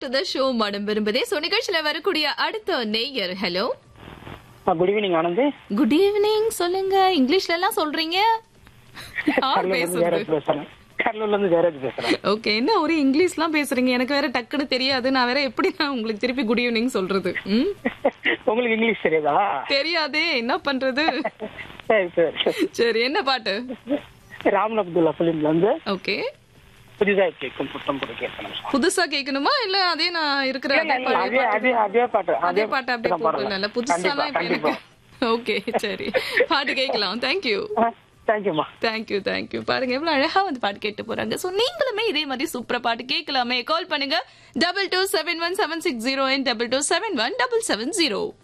To the show மடம் விரும்புதே so நிகழ்ச்சியில வரக்கூடிய அடுத்த நேயர் hello good evening Anand good evening சொல்லுங்க இங்கிலீஷ்ல எல்லாம் சொல்றீங்க யார் கடலூர்ல இருந்து பேசுறது ஜெயராஜ் பேசுறேன் கடலூர்ல இருந்து ஜெயராஜ் பேசுறேன் ஓகே என்ன ஒரே இங்கிலீஷ்லாம் பேசுறீங்க எனக்கு வேற டக்குன்னு தெரியாது நான் வேற எப்படி நான் உங்களுக்கு திருப்பி குட் ஈவினிங் சொல்றது ம் உங்களுக்கு இங்கிலீஷ் தெரியாதா தெரியாதே என்ன பண்றது சரி சரி சரி என்ன பாட்டு ராமன் அப்துல்லா பிலிம்ல இருந்து ஓகே புதிதா கேட்கும் புத்தம் புது கேட்கணும் புதுசா கேட்கணுமா இல்ல அதே நான் இருக்கிற இல்ல, அதே இல்ல, பழைய அதே பாட்டு அதே அதே பாட்டு அதே பாட்டு அப்படியே தான் பாடுறேன். போட்டுல புதுசாலாம் இப்ப கண்டிப்பா, எனக்கு ஓகே சரி பாட்டு கேட்கலாம் தேங்க்யூ கண்டிப்பா தேங்க்யூமா தேங்க்யூ தேங்க்யூ பாருங்க எவ்வளவு அழகா வந்து பாட்டு கேட்டு போறாங்க சோ நீங்களுமே இதே மாதிரி சூப்பரா பாட்டு கேட்கலாமே கால் பண்ணுங்க double two seven one seven six zero double two seven one double seven zero